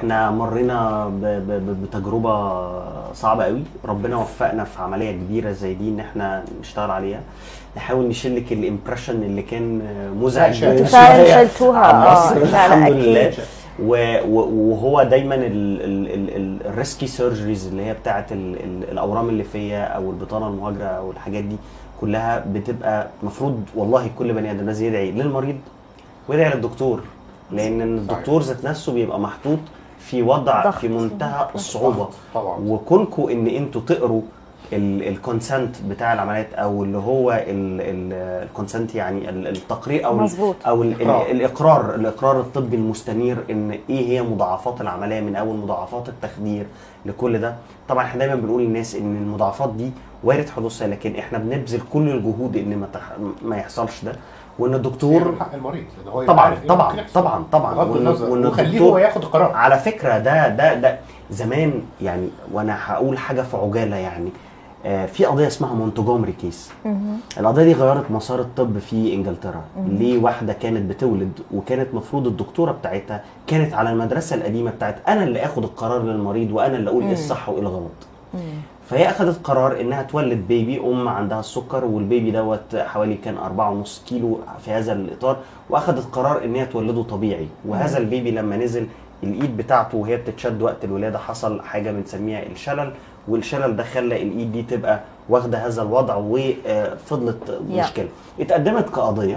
احنا مرينا ب- ب- ب- بتجربه صعبه قوي ربنا وفقنا في عمليه كبيره زي دي ان احنا نشتغل عليها نحاول نشيلك الامبريشن اللي كان مزعج شايل- شوية فعلا شلتوها عن اه مصر لا لا الحمد لله اكيد و- و- وهو دايما الريسكي سيرجريز اللي هي بتاعه ال- ال- الاورام الليفيه او البطانه المهاجره او الحاجات دي كلها بتبقى المفروض والله كل بني ادم لازم يدعي للمريض ويدعي للدكتور لان الدكتور ذات نفسه بيبقى محطوط في وضع ضغط. في منتهى الصعوبه طبعا وكونكم ان انتوا تقروا الكونسنت بتاع العمليات او اللي هو الكونسنت يعني ال- التقرير او ال- مظبوط. او ال- ال- الإقرار. الاقرار الاقرار الطبي المستنير ان ايه هي مضاعفات العمليه من اول مضاعفات التخدير لكل ده طبعا احنا دايما بنقول للناس ان المضاعفات دي وارد حدوثها لكن احنا بنبذل كل الجهود ان ما, تح... ما يحصلش ده وان الدكتور من حق المريض لان هو يبقى طبعا عارف إيه طبعا ممكن يحصل. طبعا طبعا بغض وإن- النظر وإن وخليه الدكتور- هو ياخد القرار على فكره ده ده ده زمان يعني وانا هقول حاجه في عجاله يعني آه، في قضيه اسمها مونتجومري كيس القضيه دي غيرت مسار الطب في انجلترا ليه واحده كانت بتولد وكانت مفروض الدكتوره بتاعتها كانت على المدرسه القديمه بتاعت انا اللي اخد القرار للمريض وانا اللي اقول ايه الصح وايه الغلط فهي اخذت قرار انها تولد بيبي ام عندها السكر والبيبي دوت حوالي كان 4.5 كيلو في هذا الاطار واخذت قرار ان هي تولده طبيعي وهذا البيبي لما نزل الايد بتاعته وهي بتتشد وقت الولاده حصل حاجه بنسميها الشلل والشلل ده خلى الايد دي تبقى واخده هذا الوضع وفضلت يا. مشكله اتقدمت كقضيه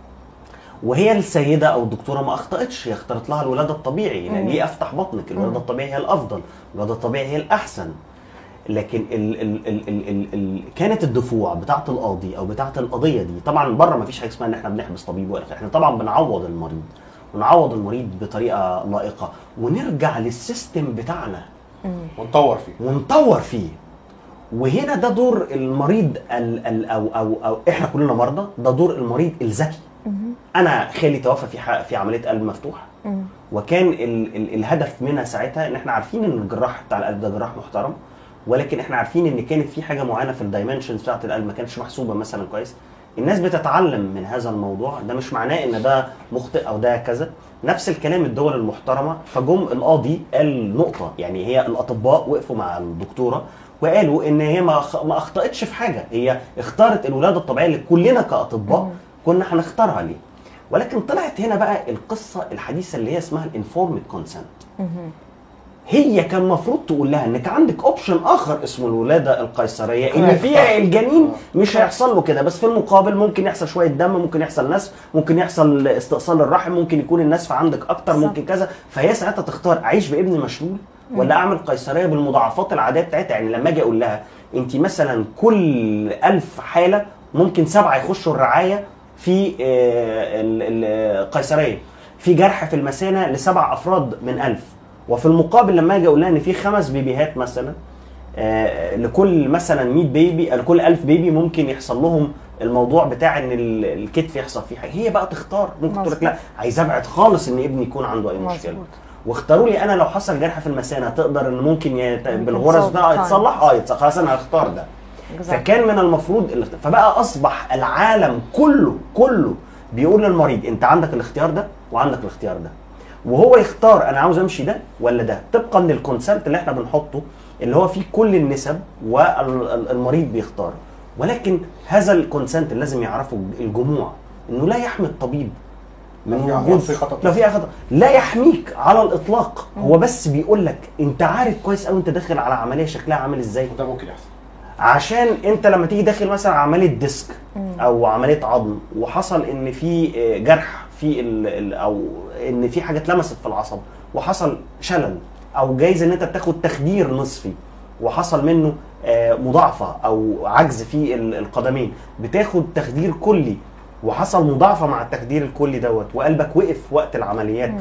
وهي السيده او الدكتوره ما اخطاتش هي اختارت لها الولاده الطبيعي يعني ليه افتح بطنك الولاده الطبيعي هي الافضل الولاده الطبيعي هي الاحسن لكن ال ال ال ال ال ال كانت الدفوع بتاعه القاضي او بتاعه القضيه دي طبعا بره ما فيش حاجه اسمها ان احنا بنحبس طبيب ولا احنا طبعا بنعوض المريض ونعوض المريض بطريقه لائقه ونرجع للسيستم بتاعنا ونطور فيه ونطور فيه وهنا ده دور المريض ال ال او او او احنا كلنا مرضى ده دور المريض الذكي انا خالي توفى في ح- في عمليه قلب مفتوح وكان ال ال الهدف منها ساعتها ان احنا عارفين ان الجراح بتاع القلب ده جراح محترم ولكن احنا عارفين ان كانت في حاجه معينه في الدايمنشنز بتاعت القلب ما كانتش محسوبه مثلا كويس الناس بتتعلم من هذا الموضوع ده مش معناه ان ده مخطئ او ده كذا نفس الكلام الدول المحترمه فجم القاضي قال نقطه يعني هي الاطباء وقفوا مع الدكتوره وقالوا ان هي ما أخ- ما اخطاتش في حاجه هي اختارت الولاده الطبيعيه اللي كلنا كاطباء كنا هنختارها ليه ولكن طلعت هنا بقى القصه الحديثه اللي هي اسمها الانفورمد كونسنت هي كان المفروض تقول لها انك عندك اوبشن اخر اسمه الولاده القيصريه ان فيها الجنين مش هيحصل له كده بس في المقابل ممكن يحصل شويه دم ممكن يحصل نسف ممكن يحصل استئصال الرحم ممكن يكون النسف عندك اكتر صح. ممكن كذا فهي ساعتها تختار اعيش بابن مشلول ولا اعمل قيصريه بالمضاعفات العاديه بتاعتها يعني لما اجي اقول لها انت مثلا كل ألف حاله ممكن سبعه يخشوا الرعايه في آه، ال- ال- القيصريه في جرح في المثانه لسبع افراد من ألف وفي المقابل لما اجي اقول لها ان في خمس بيبيهات مثلا آه، لكل مثلا 100 بيبي لكل 1000 بيبي ممكن يحصل لهم الموضوع بتاع ان ال- الكتف يحصل فيه حاجه هي بقى تختار ممكن تقول لك مظبوط. لا عايز ابعد خالص ان ابني يكون عنده اي مشكله مظبوط. واختاروا لي انا لو حصل جرح في المثانه تقدر ان ممكن يت... ممكن بالغرز تصلح. ده يتصلح اه يتصلح خلاص انا هختار ده Exactly. فكان من المفروض الاخت- فبقى اصبح العالم كله كله بيقول للمريض انت عندك الاختيار ده وعندك الاختيار ده وهو يختار انا عاوز امشي ده ولا ده طبقا للكونسنت اللي احنا بنحطه اللي هو فيه كل النسب والمريض بيختار ولكن هذا الكونسنت اللي لازم يعرفه الجموع انه لا يحمي الطبيب من لو في وجود في خطأ. لو في أي خطأ لا يحميك على الاطلاق هو بس بيقول لك انت عارف كويس قوي انت داخل على عمليه شكلها عامل ازاي وده ممكن يحصل عشان انت لما تيجي داخل مثلا عمليه ديسك او عمليه عظم وحصل ان في آه، جرح في ال ال او ان في حاجه اتلمست في العصب وحصل شلل او جايز ان انت بتاخد تخدير نصفي وحصل منه آه، مضاعفه او عجز في ال- القدمين بتاخد تخدير كلي وحصل مضاعفه مع التخدير الكلي دوت وقلبك وقف وقت العمليات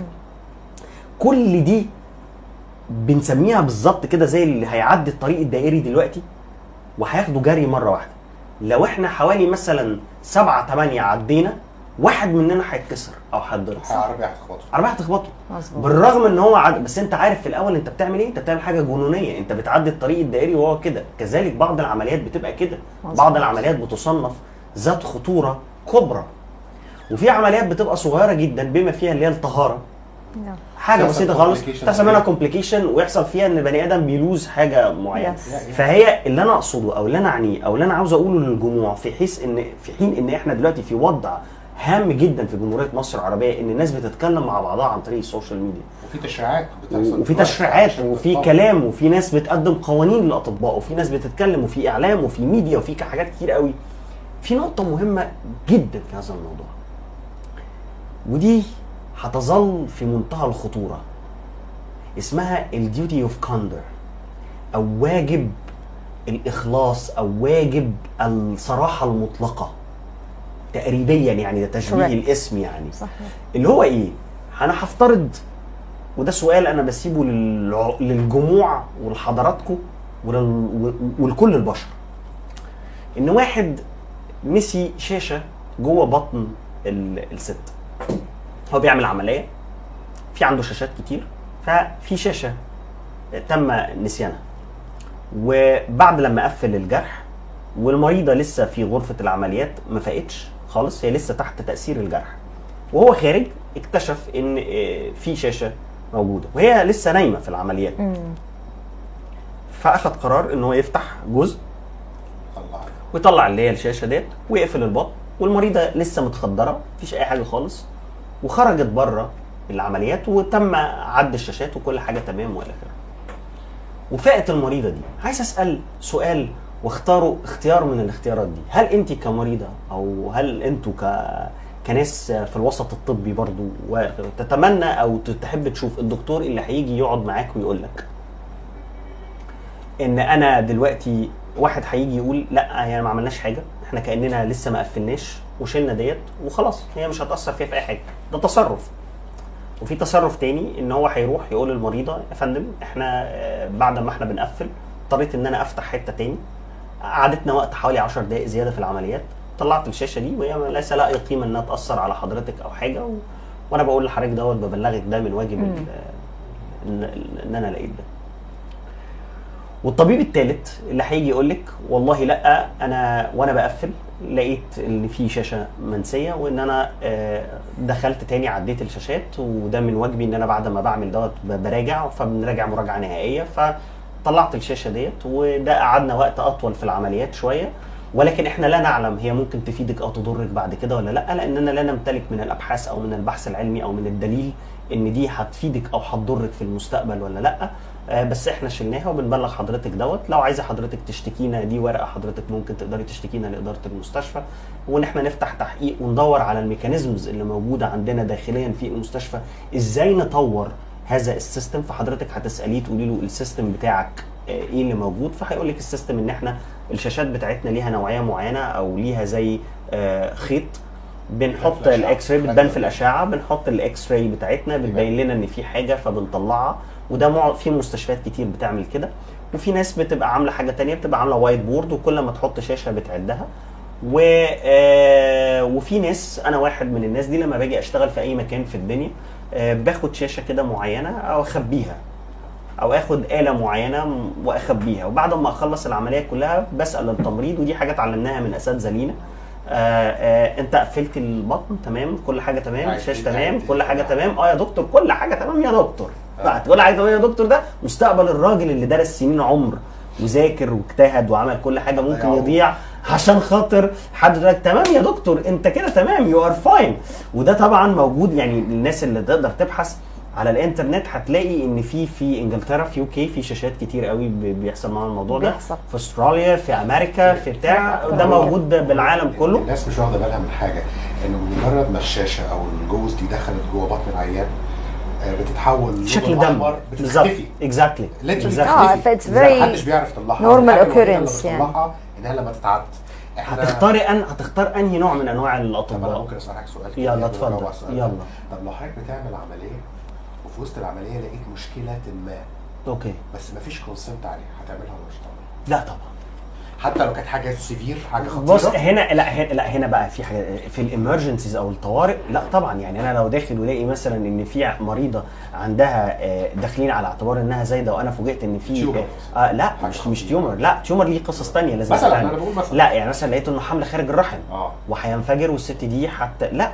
كل دي بنسميها بالظبط كده زي اللي هيعدي الطريق الدائري دلوقتي وهياخده جري مره واحده لو احنا حوالي مثلا سبعة تمانية عدينا واحد مننا هيتكسر او هيتضرب عربية هتخبطه عربية هتخبطه مظبوط بالرغم ان هو عد... بس انت عارف في الاول انت بتعمل ايه انت بتعمل حاجه جنونيه انت بتعدي الطريق الدائري وهو كده كذلك بعض العمليات بتبقى كده مظبوط. بعض العمليات بتصنف ذات خطوره كبرى وفي عمليات بتبقى صغيره جدا بما فيها اللي هي الطهاره نعم. حاجه تحصل بسيطه خالص complication تحصل منها صغيرة. كومبليكيشن ويحصل فيها ان البني ادم بيلوز حاجه معينه Yes. فهي اللي انا اقصده او اللي انا اعنيه او اللي انا عاوز اقوله للجموع في حيث ان في حين ان احنا دلوقتي في وضع هام جدا في جمهوريه مصر العربيه ان الناس بتتكلم مع بعضها عن طريق السوشيال ميديا وفي تشريعات بتحصل وفي دلوقتي تشريعات عشان وفي تطبق. كلام وفي ناس بتقدم قوانين للاطباء وفي ناس بتتكلم وفي اعلام وفي ميديا وفي حاجات كتير قوي في نقطه مهمه جدا في هذا الموضوع ودي هتظل في منتهى الخطوره اسمها الديوتي اوف كاندر او واجب الاخلاص او واجب الصراحه المطلقه تقريبيا يعني ده تشبيه Correct. الاسم يعني صحيح اللي هو ايه؟ انا هفترض وده سؤال انا بسيبه للع- للجموع ولحضراتكم ولل... ولكل البشر. ان واحد نسي شاشه جوه بطن ال... الست. هو بيعمل عمليه في عنده شاشات كتير ففي شاشه تم نسيانها. وبعد لما قفل الجرح والمريضه لسه في غرفه العمليات ما فاقتش خالص هي لسه تحت تاثير الجرح. وهو خارج اكتشف ان آه، في شاشه موجوده وهي لسه نايمه في العمليات فاخد قرار ان هو يفتح جزء الله ويطلع اللي هي الشاشه ديت ويقفل البطن والمريضه لسه متخدره مفيش اي حاجه خالص وخرجت بره العمليات وتم عد الشاشات وكل حاجه تمام والى اخره وفاقت المريضه دي عايز اسال سؤال واختاروا اختيار من الاختيارات دي هل انت كمريضه او هل انتوا ك كناس في الوسط الطبي برضو وتتمنى او تحب تشوف الدكتور اللي هيجي يقعد معاك ويقول لك ان انا دلوقتي واحد هيجي يقول لا هي ما عملناش حاجه احنا كاننا لسه ما قفلناش وشلنا ديت وخلاص هي مش هتاثر فيها في اي حاجه ده تصرف وفي تصرف تاني ان هو هيروح يقول للمريضه يا فندم احنا آه، بعد ما احنا بنقفل اضطريت ان انا افتح حته تاني قعدتنا وقت حوالي 10 دقائق زياده في العمليات طلعت الشاشه دي وهي ليس لها اي قيمه انها تاثر على حضرتك او حاجه و... وانا بقول لحضرتك دوت ببلغك ده من واجب ال- ان ان انا لقيت ده والطبيب الثالث اللي هيجي يقول لك والله لا انا وانا بقفل لقيت ان في شاشه منسيه وان انا آه، دخلت تاني عديت الشاشات وده من واجبي ان انا بعد ما بعمل دوت ب- براجع فبنراجع مراجعه نهائيه فطلعت الشاشه ديت وده قعدنا وقت اطول في العمليات شويه ولكن احنا لا نعلم هي ممكن تفيدك او تضرك بعد كده ولا لا لاننا لا نمتلك من الابحاث او من البحث العلمي او من الدليل ان دي هتفيدك او هتضرك في المستقبل ولا لا آه، بس احنا شلناها وبنبلغ حضرتك دوت لو عايزه حضرتك تشتكينا دي ورقه حضرتك ممكن تقدري تشتكينا لاداره المستشفى وان احنا نفتح تحقيق وندور على الميكانيزمز اللي موجوده عندنا داخليا في المستشفى ازاي نطور هذا السيستم فحضرتك هتساليه تقولي له السيستم بتاعك آه، ايه اللي موجود فهيقول لك السيستم ان احنا الشاشات بتاعتنا ليها نوعيه معينه او ليها زي آه، خيط بنحط الأشعة. الاكس راي بتبان في الاشعه بنحط الاكس راي بتاعتنا بتبين لنا ان في حاجه فبنطلعها وده مع... في مستشفيات كتير بتعمل كده وفي ناس بتبقى عامله حاجه تانية بتبقى عامله وايت بورد وكل ما تحط شاشه بتعدها و آه، وفي ناس انا واحد من الناس دي لما باجي اشتغل في اي مكان في الدنيا آه، باخد شاشه كده معينه او اخبيها او اخد اله معينه م- واخبيها وبعد ما اخلص العمليه كلها بسال التمريض ودي حاجه اتعلمناها من اساتذه لينا آه آه انت قفلت البطن تمام كل حاجه تمام عايز الشاشه إيه تمام تاني؟ كل حاجه تمام اه يا دكتور كل حاجه تمام يا دكتور آه. بقى كل حاجه تمام يا دكتور ده مستقبل الراجل اللي درس سنين عمر وذاكر واجتهد وعمل كل حاجه ممكن ضيعه. يضيع عشان خاطر حد يقول لك تمام يا دكتور انت كده تمام يو ار فاين وده طبعا موجود يعني الناس اللي تقدر تبحث على الانترنت هتلاقي ان في في انجلترا في يوكي في شاشات كتير قوي بي- بيحصل معاهم الموضوع ده بيحصل. في استراليا في امريكا في بتاع في ده أمريكا. موجود بالعالم كله الناس مش واخده بالها من حاجه انه بمجرد ما الشاشه او الجوز دي دخلت جوه بطن العيان آه، بتتحول شكل لون دم أحمر، بالظبط بتختفي اكزاكتلي Literally آه، بتختفي. فit's very محدش بيعرف يطلعها normal الحاجة الوحيدة اللي occurrence يعني. بتطلعها انها لما تتعد احنا هتختاري ان هتختار انهي نوع من انواع طب انا الاطباء ممكن اسالك سؤال يلا كده اتفضل. وأجاوب على السؤال ده؟ يلا. طب لو حضرتك بتعمل عمليه وفي وسط العمليه لقيت مشكله ما اوكي بس مفيش كونسنت عليها هتعملها ولا مش هتعملها؟ لا طبعا حتى لو كانت حاجه سيفير حاجه خطيره بص هنا لا هنا لا هنا بقى في حاجه في الامرجنسيز او الطوارئ لا طبعا يعني انا لو داخل ولاقي مثلا ان في مريضه عندها آه، داخلين على اعتبار انها زايده وانا فوجئت ان في تيومر. آه آه، لا حاجة مش مش خطيرة. تيومر لا تيومر ليه قصص تانية لازم مثلا تتعمل. انا بقول مثلا لا يعني مثلا لقيت انه حمل خارج الرحم اه وهينفجر والست دي حتى لا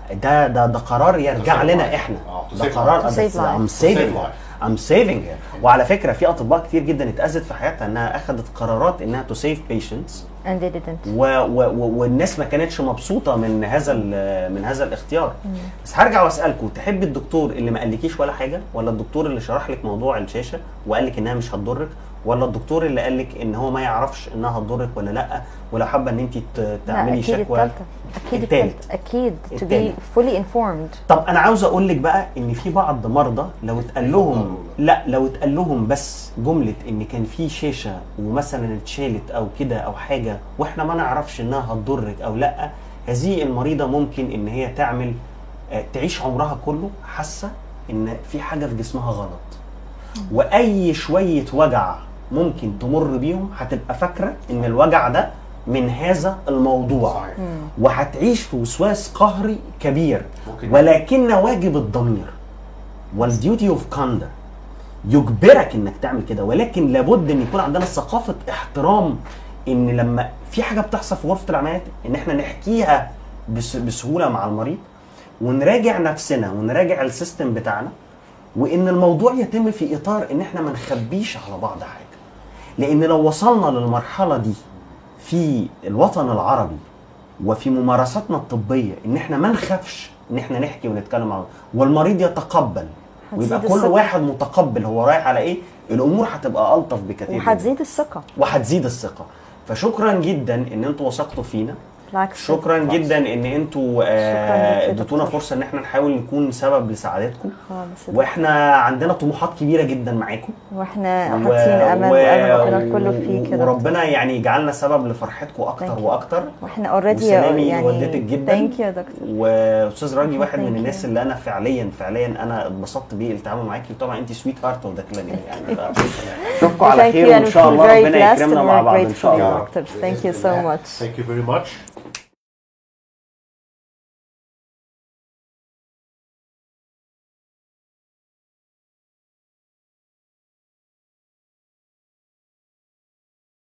ده ده ده قرار يرجع save لنا life. احنا آه، to ده save قرار life. To save life. I'm To saving save life. I'm saving it. وعلى فكره في اطباء كتير جدا اتاذت في حياتها انها اخذت قرارات انها to save patients and they didn't و و و والناس ما كانتش مبسوطه من هذا ال- من هذا الاختيار بس هرجع واسالكم تحب الدكتور اللي ما قالكيش ولا حاجه ولا الدكتور اللي شرح لك موضوع الشاشه وقال لك انها مش هتضرك ولا الدكتور اللي قال لك ان هو ما يعرفش انها هتضرك ولا لا ولو حابه ان انت ت- لا تعملي اكيد شكوى التالتة اكيد التالت. التالتة اكيد to التالت. be fully informed طب انا عاوز اقول لك بقى ان في بعض مرضى لو اتقال لهم يفضلوا. لا لو اتقال لهم بس جمله ان كان في شاشه ومثلا اتشالت او كده او حاجه واحنا ما نعرفش انها هتضرك او لا هذه المريضه ممكن ان هي تعمل آه، تعيش عمرها كله حاسه ان في حاجه في جسمها غلط واي شويه وجع ممكن تمر بيهم هتبقى فاكره ان الوجع ده من هذا الموضوع صحيح. وهتعيش في وسواس قهري كبير ممكن. ولكن واجب الضمير والديوتي اوف كوندا يجبرك انك تعمل كده ولكن لابد ان يكون عندنا ثقافه احترام ان لما في حاجه بتحصل في غرفه العمليات ان احنا نحكيها بس بسهوله مع المريض ونراجع نفسنا ونراجع السيستم بتاعنا وان الموضوع يتم في اطار ان احنا ما نخبيش على بعض حاجه لان لو وصلنا للمرحله دي في الوطن العربي وفي ممارساتنا الطبيه ان احنا ما نخافش ان احنا نحكي ونتكلم عن والمريض يتقبل ويبقى هتزيد كل الثقة. واحد متقبل هو رايح على ايه الامور هتبقى الطف بكثير جداً. وهتزيد الثقة وهتزيد الثقه فشكرا جدا ان انتوا وثقتوا فينا بالعكس شكرا جدا ان انتوا آه، ليك يا اديتونا دكتور. فرصه ان احنا نحاول نكون سبب لسعادتكم خالص واحنا عندنا طموحات كبيره جدا معاكم واحنا و- حاطين امل و- وامل ربنا و- كله فيك يا دكتور. وربنا يعني يجعلنا سبب لفرحتكم اكتر Thank you. واكتر واحنا اوريدي وسلامي يعني والدتك جدا. ثانك يو يا دكتور واستاذ راجي واحد من Thank الناس you. اللي انا فعليا فعليا انا اتبسطت بيه التعامل معاكي وطبعا انت سويت هارت اوف ذا كلينيك يعني ف- اشوفكم على Thank you خير and وان we شاء feel الله very ربنا blessed يكرمنا and مع we're بعض ان grateful شاء to you, الله doctor. Thank you so much. Thank you very much.